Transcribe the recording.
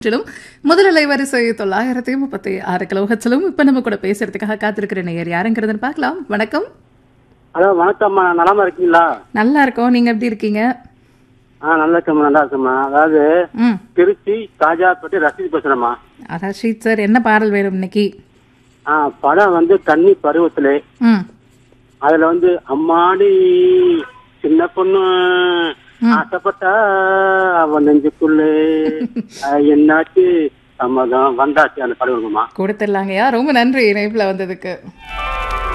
லும் முதல் வரிசை தொள்ளாயிரத்தி முப்பத்தி ஆறு கிலோஹெட்ஸிலும் இப்ப நம்ம கூட பேசுறதுக்காக காத்திருக்கிற நேயர் யாருங்கிறதுன்னு பார்க்கலாம் வணக்கம் ஹலோ வணக்கம்மா நலமா இருக்கீங்களா நல்லா இருக்கோம் நீங்க எப்படி இருக்கீங்க ஆ நல்லா இருக்கம்மா நல்லா இருக்கம்மா அதாவது ம் திருச்சி காஜாப்பேட்டை ரசீது பேசுறேம்மா ரஷீத் சார் என்ன பாடல் வேணும் இன்னைக்கு ஆ படம் வந்து கன்னி பருவத்திலே ம் அதுல வந்து அம்மாடி சின்ன பொண்ணு ஆசைப்பட்டா அவன் நெஞ்சுக்குள்ளே ஆ, என்னாச்சு சம்மதம் வந்தாச்சு அந்த படம் இருக்குமா கொடுத்துடலாங்கய்யா ரொம்ப நன்றி இணைப்புல வந்ததுக்கு